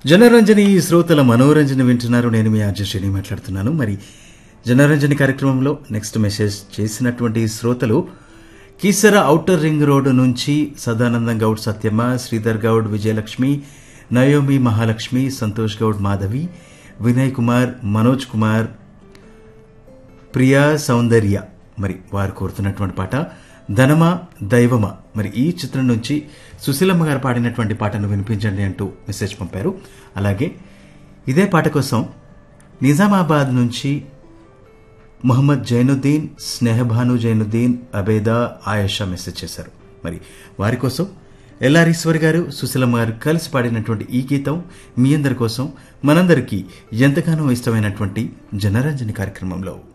జనరంజని శ్రోతల మనోరంజన వింటున్నారు నేను మీ ఆర్జశ్రీని మాట్లాడుతున్నాను మరి జనరంజని కార్యక్రమంలో నెక్స్ట్ మెసేజ్ చేసినటువంటి శ్రోతలు కీసర ఔటర్ రింగ్ రోడ్డు నుంచి సదానందం గౌడ్ సత్యమ్మ శ్రీధర్ గౌడ్ విజయలక్ష్మి నయోమి మహాలక్ష్మి సంతోష్ గౌడ్ మాధవి వినయ్ కుమార్ మనోజ్ కుమార్ ప్రియా సౌందర్య మరి వారు కోరుతున్నటువంటి పాట ధనమా దైవమా మరి ఈ చిత్రం నుంచి సుశీలమ్మ గారు పాడినటువంటి పాటను వినిపించండి అంటూ మెసేజ్ పంపారు అలాగే ఇదే పాట కోసం నిజామాబాద్ నుంచి మొహమ్మద్ జైనుద్దీన్ స్నేహభాను జైనుద్దీన్ అబేదా ఆయేషా మెసేజ్ చేశారు మరి వారి కోసం ఎల్ఆరీశ్వర్ గారు సుశీలమ్మ గారు కలిసి పాడినటువంటి ఈ గీతం మీ అందరి కోసం మనందరికీ ఎంతగానో ఇష్టమైనటువంటి జనరంజని కార్యక్రమంలో